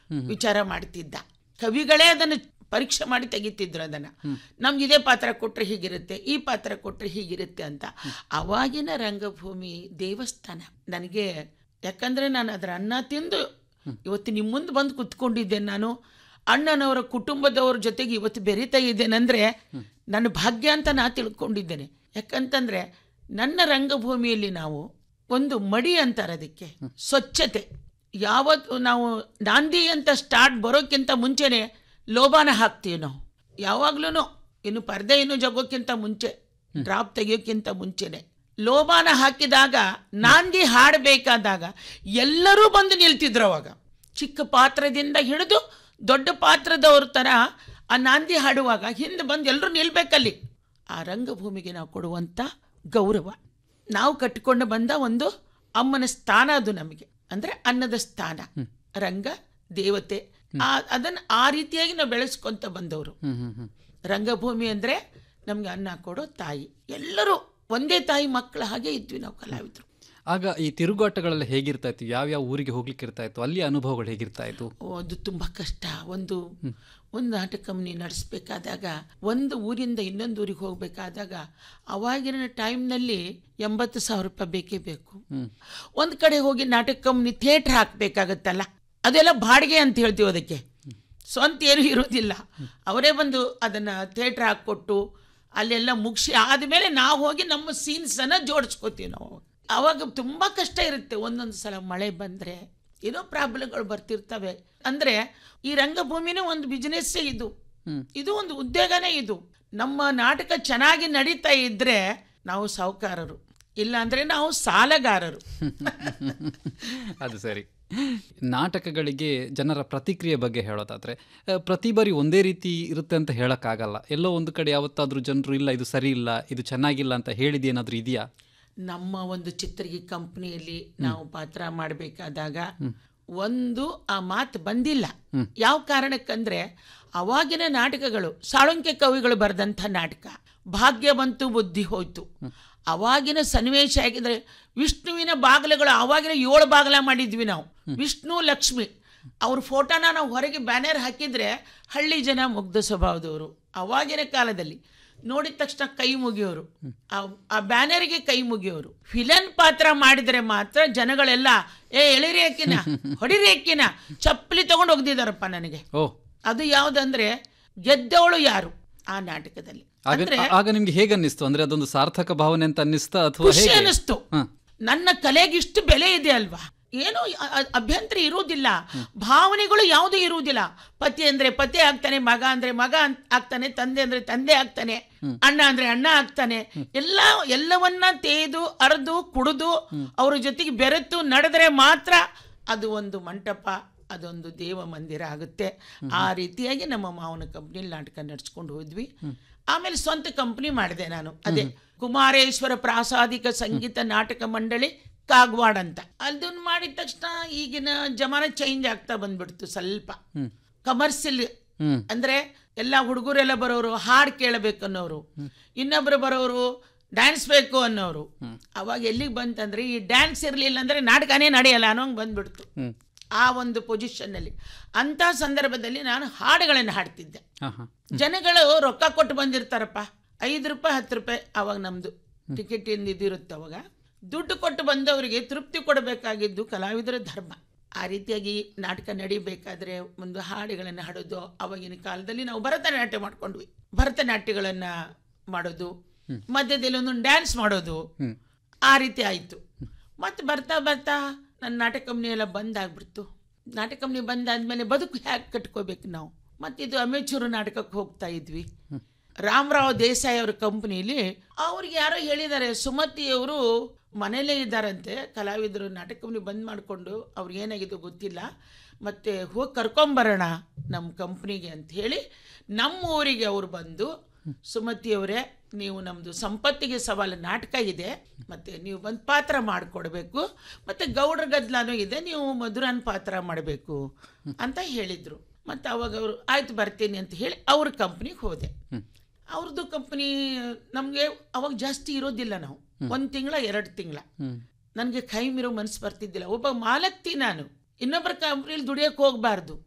ವಿಚಾರ ಮಾಡ್ತಿದ್ದ ಕವಿಗಳೇ ಅದನ್ನು ಪರೀಕ್ಷೆ ಮಾಡಿ ತೆಗಿತಿದ್ರು ಅದನ್ನ ನಮ್ಗೆ ಇದೇ ಪಾತ್ರ ಕೊಟ್ರೆ ಹೀಗಿರುತ್ತೆ ಈ ಪಾತ್ರ ಕೊಟ್ರೆ ಹೀಗಿರುತ್ತೆ ಅಂತ ಅವಾಗಿನ ರಂಗಭೂಮಿ ದೇವಸ್ಥಾನ ನನಗೆ ಯಾಕಂದ್ರೆ ನಾನು ಅದರ ಅನ್ನ ತಿಂದು ಇವತ್ತು ನಿಮ್ಮ ಮುಂದೆ ಬಂದು ಕುತ್ಕೊಂಡಿದ್ದೆ ನಾನು ಅಣ್ಣನವರ ಕುಟುಂಬದವ್ರ ಜೊತೆಗೆ ಇವತ್ತು ಬೆರೀತಾ ಇದ್ದೇನೆಂದ್ರೆ ನನ್ನ ಭಾಗ್ಯ ಅಂತ ನಾ ತಿಳ್ಕೊಂಡಿದ್ದೇನೆ ಯಾಕಂತಂದ್ರೆ ನನ್ನ ರಂಗಭೂಮಿಯಲ್ಲಿ ನಾವು ಒಂದು ಮಡಿ ಅಂತಾರೆ ಅದಕ್ಕೆ ಸ್ವಚ್ಛತೆ ಯಾವತ್ತು ನಾವು ನಾಂದಿ ಅಂತ ಸ್ಟಾರ್ಟ್ ಬರೋಕ್ಕಿಂತ ಮುಂಚೆನೆ ಲೋಬಾನ ಹಾಕ್ತೀವಿ ನಾವು ಯಾವಾಗ್ಲೂ ಇನ್ನು ಪರ್ದೆ ಇನ್ನು ಜಗೋಕ್ಕಿಂತ ಮುಂಚೆ ಡ್ರಾಪ್ ತೆಗಿಯೋಕ್ಕಿಂತ ಮುಂಚೆನೆ ಲೋಬಾನ ಹಾಕಿದಾಗ ನಾಂದಿ ಹಾಡಬೇಕಾದಾಗ ಎಲ್ಲರೂ ಬಂದು ನಿಲ್ತಿದ್ರು ಅವಾಗ ಚಿಕ್ಕ ಪಾತ್ರದಿಂದ ಹಿಡಿದು ದೊಡ್ಡ ಪಾತ್ರದವ್ರ ಥರ ಆ ನಾಂದಿ ಹಾಡುವಾಗ ಹಿಂದೆ ಬಂದು ಎಲ್ಲರೂ ನಿಲ್ಬೇಕಲ್ಲಿ ಆ ರಂಗಭೂಮಿಗೆ ನಾವು ಕೊಡುವಂಥ ಗೌರವ ನಾವು ಕಟ್ಟಿಕೊಂಡು ಬಂದ ಒಂದು ಅಮ್ಮನ ಸ್ಥಾನ ಅದು ನಮಗೆ ಅಂದರೆ ಅನ್ನದ ಸ್ಥಾನ ರಂಗ ದೇವತೆ ಆ ಅದನ್ನು ಆ ರೀತಿಯಾಗಿ ನಾವು ಬೆಳೆಸ್ಕೊಂತ ಬಂದವರು ಹ್ಮ್ ಹ್ಮ್ ಹ್ಮ್ ರಂಗಭೂಮಿ ಅಂದರೆ ನಮ್ಗೆ ಅನ್ನ ಕೊಡೋ ತಾಯಿ ಎಲ್ಲರೂ ಒಂದೇ ತಾಯಿ ಮಕ್ಕಳ ಹಾಗೆ ಇದ್ವಿ ನಾವು ಕಲಾವಿದರು ಆಗ ಈ ತಿರುಗಾಟಗಳೆಲ್ಲ ಹೇಗಿರ್ತಾ ಇತ್ತು ಯಾವ್ಯಾವ ಊರಿಗೆ ಹೋಗ್ಲಿಕ್ಕೆ ಇರ್ತಾ ಇತ್ತು ಅಲ್ಲಿ ಅನುಭವಗಳು ಹೇಗಿರ್ತಾ ಇತ್ತು ಓ, ಅದು ತುಂಬ ಕಷ್ಟ ಒಂದು ಒಂದು ನಾಟಕ ಕಂಪ್ನಿ ನಡೆಸ್ಬೇಕಾದಾಗ ಒಂದು ಊರಿಂದ ಇನ್ನೊಂದು ಊರಿಗೆ ಹೋಗಬೇಕಾದಾಗ ಅವಾಗಿನ ಟೈಮ್ನಲ್ಲಿ ಎಂಬತ್ತು ಸಾವಿರ ರೂಪಾಯಿ ಬೇಕೇ ಬೇಕು ಒಂದು ಕಡೆ ಹೋಗಿ ನಾಟಕ ಕಂಪ್ನಿ ಥಿಯೇಟ್ರ್ ಹಾಕಬೇಕಾಗತ್ತಲ್ಲ ಅದೆಲ್ಲ ಬಾಡಿಗೆ ಅಂತ ಹೇಳ್ತೀವಿ ಅದಕ್ಕೆ ಸ್ವಂತ ಏನೂ ಇರೋದಿಲ್ಲ ಅವರೇ ಬಂದು ಅದನ್ನು ಥಿಯೇಟ್ರ್ ಹಾಕ್ಕೊಟ್ಟು ಅಲ್ಲೆಲ್ಲ ಮುಗಿಸಿ ಆದಮೇಲೆ ನಾವು ಹೋಗಿ ನಮ್ಮ ಸೀನ್ಸನ್ನು ಜೋಡಿಸ್ಕೋತೀವಿ ನಾವು ಅವಾಗ ತುಂಬ ಕಷ್ಟ ಇರುತ್ತೆ ಒಂದೊಂದು ಸಲ ಮಳೆ ಬಂದರೆ ಏನೋ ಪ್ರಾಬ್ಲಮ್ಗಳು ಬರ್ತಿರ್ತವೆ ಅಂದರೆ ಈ ರಂಗಭೂಮಿನೂ ಒಂದು ಬಿಸ್ನೆಸ್ಸೇ ಇದು ಇದು ಒಂದು ಉದ್ಯೋಗನೇ ಇದು ನಮ್ಮ ನಾಟಕ ಚೆನ್ನಾಗಿ ನಡೀತಾ ಇದ್ದರೆ ನಾವು ಸಾಹುಕಾರರು ಇಲ್ಲ ಅಂದರೆ ನಾವು ಸಾಲಗಾರರು ಅದು ಸರಿ ನಾಟಕಗಳಿಗೆ ಜನರ ಪ್ರತಿಕ್ರಿಯೆ ಬಗ್ಗೆ ಹೇಳೋದಾದ್ರೆ ಆ, ಪ್ರತಿ ಬಾರಿ ಒಂದೇ ರೀತಿ ಇರುತ್ತೆ ಅಂತ ಹೇಳಕ್ಕಾಗಲ್ಲ ಎಲ್ಲೋ ಒಂದು ಕಡೆ ಯಾವತ್ತಾದ್ರೂ ಜನರು ಇಲ್ಲ ಇದು ಸರಿ ಇಲ್ಲ ಇದು ಚೆನ್ನಾಗಿಲ್ಲ ಅಂತ ಹೇಳಿದೇನಾದ್ರೂ ಇದೆಯಾ ನಮ್ಮ ಒಂದು ಚಿತ್ರಗಿ ಕಂಪ್ನಿಯಲ್ಲಿ ನಾವು ಪಾತ್ರ ಮಾಡಬೇಕಾದಾಗ ಒಂದು ಆ ಮಾತು ಬಂದಿಲ್ಲ ಯಾವ ಕಾರಣಕ್ಕಂದ್ರೆ ಅವಾಗಿನ ನಾಟಕಗಳು ಸಾಳುಂಕೆ ಕವಿಗಳು ಬರೆದಂಥ ನಾಟಕ ಭಾಗ್ಯ ಬಂತು ಬುದ್ಧಿ ಹೋಯ್ತು ಅವಾಗಿನ ಸನ್ನಿವೇಶ ಆಗಿದ್ರೆ ವಿಷ್ಣುವಿನ ಬಾಗಿಲುಗಳು ಅವಾಗಿನ ಏಳು ಬಾಗಿಲ ಮಾಡಿದ್ವಿ ನಾವು ವಿಷ್ಣು ಲಕ್ಷ್ಮಿ ಅವ್ರ ಫೋಟೋನ ನಾವು ಹೊರಗೆ ಬ್ಯಾನರ್ ಹಾಕಿದ್ರೆ ಹಳ್ಳಿ ಜನ ಮುಗ್ಧ ಸ್ವಭಾವದವರು ಅವಾಗಿನ ಕಾಲದಲ್ಲಿ ನೋಡಿದ ತಕ್ಷಣ ಕೈ ಮುಗಿಯೋರು ಆ- ಆ ಬ್ಯಾನರ್ಗೆ ಕೈ ಮುಗಿಯೋರು ವಿಲನ್ ಪಾತ್ರ ಮಾಡಿದರೆ ಮಾತ್ರ ಜನಗಳೆಲ್ಲ ಏ ಎಳಿರಿ ಅಕ್ಕಿನ ಹೊಡಿರಿ ಅಕ್ಕಿನ ಚಪ್ಪಲಿ ತಗೊಂಡು ಹೋಗ್ದಿದಾರಪ್ಪ ನನಗೆ ಓ ಅದು ಯಾವುದಂದ್ರೆ ಗೆದ್ದವಳು ಯಾರು ಆ ನಾಟಕದಲ್ಲಿ ಆಗ ಅಂದ್ರೆ ಆಗ ನಿಮ್ಗೆ ಹೇಗನ್ನಿಸ್ತು ಅಂದ್ರೆ ಅದೊಂದು ಸಾರ್ಥಕ ಭಾವನೆ ಅಂತ ಅನ್ನಿಸ್ತಾ ಅಥವಾ ಖುಷಿ ಹೇಗೆ ಅನಿಸ್ತು ಹ. ನನ್ನ ಕಲೆಗೆ ಇಷ್ಟು ಬೆಲೆ ಇದೆ ಅಲ್ವಾ ಏನು ಅ- ಅ- ಅಭ್ಯಂತರ ಇರುವುದಿಲ್ಲ ಭಾವನೆಗಳು ಯಾವುದೂ ಇರುವುದಿಲ್ಲ ಪತಿ ಅಂದ್ರೆ ಪತಿ ಆಗ್ತಾನೆ ಮಗ ಅಂದ್ರೆ ಮಗ ಅಂತ- ಆಗ್ತಾನೆ ತಂದೆ ಅಂದ್ರೆ ತಂದೆ ಆಗ್ತಾನೆ ಅಣ್ಣ ಅಂದ್ರೆ ಅಣ್ಣ ಆಗ್ತಾನೆ ಎಲ್ಲ ಎಲ್ಲವನ್ನ ತೇದು ಅರ್ದು ಕುಡಿದು ಅವ್ರ ಜೊತೆಗೆ ಬೆರೆತು ನಡೆದರೆ ಮಾತ್ರ ಅದು ಒಂದು ಮಂಟಪ ಅದೊಂದು ದೇವ ಮಂದಿರ ಆಗುತ್ತೆ ಆ ರೀತಿಯಾಗಿ ನಮ್ಮ ಮಾವನ ಕಂಪ್ನಿಲಿ ನಾಟಕ ನಡ್ಸ್ಕೊಂಡು ಹೋದ್ವಿ ಆಮೇಲೆ ಸ್ವಂತ ಕಂಪ್ನಿ ಮಾಡಿದೆ ನಾನು ಅದೇ ಕುಮಾರೇಶ್ವರ ಪ್ರಾಸಾದಿಕ ಸಂಗೀತ ನಾಟಕ ಮಂಡಳಿ ಕಾಗವಾಡ್ ಅಂತ ಅದನ್ನ ಮಾಡಿದ ತಕ್ಷಣ ಈಗಿನ ಜಮಾನ ಚೇಂಜ್ ಆಗ್ತಾ ಬಂದ್ಬಿಡ್ತು ಸ್ವಲ್ಪ ಕಮರ್ಷಿಯಲ್ ಹ್ಮ್ ಅಂದ್ರೆ ಎಲ್ಲ ಹುಡುಗರೆಲ್ಲ ಬರೋರು ಹಾಡು ಕೇಳಬೇಕು ಅನ್ನೋರು ಇನ್ನೊಬ್ರು ಬರೋರು ಡ್ಯಾನ್ಸ್ ಬೇಕು ಅನ್ನೋರು ಅವಾಗ ಎಲ್ಲಿಗೆ ಬಂತಂದ್ರೆ ಈ ಡ್ಯಾನ್ಸ್ ಇರಲಿಲ್ಲ ಅಂದ್ರೆ ನಾಟಕನೇ ನಡೆಯಲ್ಲ ಅನ್ನೋಂಗೆ ಬಂದ್ಬಿಡ್ತು ಹ್ಮ್ ಆ ಒಂದು ಪೊಸಿಷನ್ನಲ್ಲಿ ಅಂಥ ಸಂದರ್ಭದಲ್ಲಿ ನಾನು ಹಾಡುಗಳನ್ನು ಹಾಡ್ತಿದ್ದೆ ಹಾ ಹಾ ಜನಗಳು ರೊಕ್ಕ ಕೊಟ್ಟು ಬಂದಿರ್ತಾರಪ್ಪ ಐದು ರೂಪಾಯಿ ಹತ್ತು ರೂಪಾಯಿ ಅವಾಗ ನಮ್ಮದು ಟಿಕೆಟ್ ಇದಿರುತ್ತೆ ಅವಾಗ ದುಡ್ಡು ಕೊಟ್ಟು ಬಂದವರಿಗೆ ತೃಪ್ತಿ ಕೊಡಬೇಕಾಗಿದ್ದು ಕಲಾವಿದರ ಧರ್ಮ ಆ ರೀತಿಯಾಗಿ ನಾಟಕ ನಡಿಬೇಕಾದ್ರೆ ಒಂದು ಹಾಡುಗಳನ್ನು ಹಾಡೋದು ಅವಾಗಿನ ಕಾಲದಲ್ಲಿ ನಾವು ಭರತನಾಟ್ಯ ಮಾಡ್ಕೊಂಡ್ವಿ ಭರತನಾಟ್ಯಗಳನ್ನು ಮಾಡೋದು ಮಧ್ಯದಲ್ಲಿ ಒಂದೊಂದು ಡ್ಯಾನ್ಸ್ ಮಾಡೋದು ಹ್ಮ್ ಆ ರೀತಿ ಆಯಿತು ಮತ್ತು ಬರ್ತಾ ಬರ್ತಾ ನನ್ನ ನಾಟಕ ಕಂಪ್ನಿ ಎಲ್ಲ ಬಂದಾಗ್ಬಿಡ್ತು ನಾಟಕ ಕಂಪ್ನಿ ಬಂದಾದ್ಮೇಲೆ ಬದುಕು ಹ್ಯಾಗೆ ಕಟ್ಕೋಬೇಕು ನಾವು ಮತ್ತು ಇದು ಅಮೇಚೂರು ನಾಟಕಕ್ಕೆ ಹೋಗ್ತಾ ಇದ್ವಿ ರಾಮರಾವ್ ದೇಸಾಯಿ ಅವ್ರ ಕಂಪ್ನಿಲಿ ಅವ್ರಿಗೆ ಯಾರೋ ಹೇಳಿದ್ದಾರೆ ಸುಮತಿಯವರು ಮನೇಲೇ ಇದ್ದಾರಂತೆ ಕಲಾವಿದರು ನಾಟಕ ಕಂಪ್ನಿ ಬಂದ್ ಮಾಡಿಕೊಂಡು ಅವ್ರಿಗೆ ಏನಾಗಿದೆ ಗೊತ್ತಿಲ್ಲ ಮತ್ತು ಹೋಗಿ ಕರ್ಕೊಂಬರೋಣ ನಮ್ಮ ಕಂಪ್ನಿಗೆ ಅಂತ ಹೇಳಿ ನಮ್ಮ ಊರಿಗೆ ಅವರು ಬಂದು ಸುಮತಿಯವರೇ ನೀವು ನಮ್ಮದು ಸಂಪತ್ತಿಗೆ ಸವಾಲು ನಾಟಕ ಇದೆ ಮತ್ತು ನೀವು ಬಂದು ಪಾತ್ರ ಮಾಡಿಕೊಡ್ಬೇಕು ಮತ್ತು ಗೌಡ್ರ ಗದ್ಲಾನು ಇದೆ ನೀವು ಮಧುರನ್ ಪಾತ್ರ ಮಾಡಬೇಕು ಅಂತ ಹೇಳಿದರು ಮತ್ತು ಅವಾಗ ಅವರು ಆಯ್ತು ಬರ್ತೀನಿ ಅಂತ ಹೇಳಿ ಅವ್ರ ಕಂಪ್ನಿಗೆ ಹೋದೆ ಅವ್ರದ್ದು ಕಂಪ್ನಿ ನಮಗೆ ಅವಾಗ ಜಾಸ್ತಿ ಇರೋದಿಲ್ಲ ನಾವು ಒಂದು ತಿಂಗಳ ಎರಡು ತಿಂಗಳ ಹ್ಮ್ ನನಗೆ ಕೈ ಮೀರೋ ಮನಸ್ಸು ಬರ್ತಿದ್ದಿಲ್ಲ ಒಬ್ಬ ಮಾಲಕ್ತಿ ನಾನು ಇನ್ನೊಬ್ಬರ ಕಂಪ್ನಿಲಿ ದುಡಿಯೋಕೆ ಹೋಗಬಾರ್ದು